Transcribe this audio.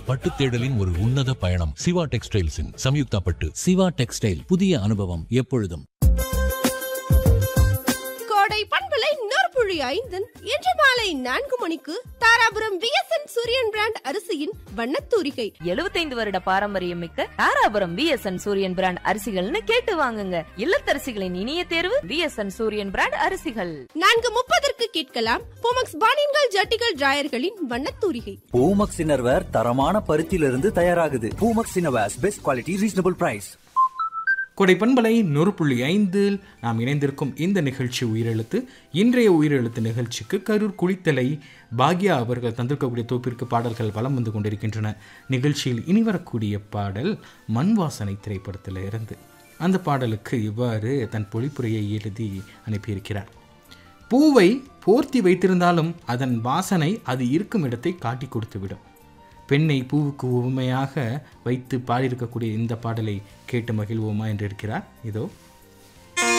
பட்டு தேடலின் ஒரு உன்னத பயணம் சிவா டெக்ஸ்டைல்ஸின் சம்யுக்தா பட்டு சிவா டெக்ஸ்டைல் புதிய அனுபவம் எப்பொழுதும் கோடை பண்பலை நொறுப்புழி ஐந்தன் இன்று மாலை நான்கு மணிக்கு தாராபுரம் விஎஸ்என் சூரியன் பிராண்ட் அரிசியின் வண்ணத்தூரிகை 75 வருட பாரம்பரியம் மிக்க தாராபுரம் பிஎஸ்என் சூரியன் பிராண்ட் அரிசிகள்னு கேட்டு வாங்குங்க இல்லத்தரசிகளின் இனிய தேர்வு பிஎஸ்என் சூரியன் பிராண்ட் அரிசிகள் நான்கு முப்பதற்கு கேட்கலாம் போமக்ஸ் பானின்கள் ஜட்டிகள் டிராயர்களின் வண்ணத்தூரிகை பூமக்ஸ் இன்னர்வேர் தரமான பருத்தியிலிருந்து தயாராகுது Poomex innerwears best quality reasonable price Kodai பண்பலை நூறு புள்ளி ஐந்தில் நாம் இணைந்திருக்கும் இந்த நிகழ்ச்சி உயிரெழுத்து இன்றைய உயிரெழுத்து நிகழ்ச்சிக்கு கரூர் குளித்தலை பாக்யா அவர்கள் தந்திருக்கக்கூடிய தொகுப்பிற்கு பாடல்கள் வலம் வந்து கொண்டிருக்கின்றன நிகழ்ச்சியில் இனி வரக்கூடிய பாடல் மண் வாசனை திரைப்படத்தில் இருந்து அந்த பாடலுக்கு இவ்வாறு தன் பொழிப்புரையை எழுதி அனுப்பியிருக்கிறார் பூவை போர்த்தி வைத்திருந்தாலும் அதன் வாசனை அது இருக்கும் இடத்தை காட்டி கொடுத்துவிடும் பெண்ணை பூவுக்கு உவமையாக வைத்து பாடியிருக்கக்கூடிய இந்த பாடலை கேட்டு மகிழ்வோமா என்று இருக்கிறார் இதோ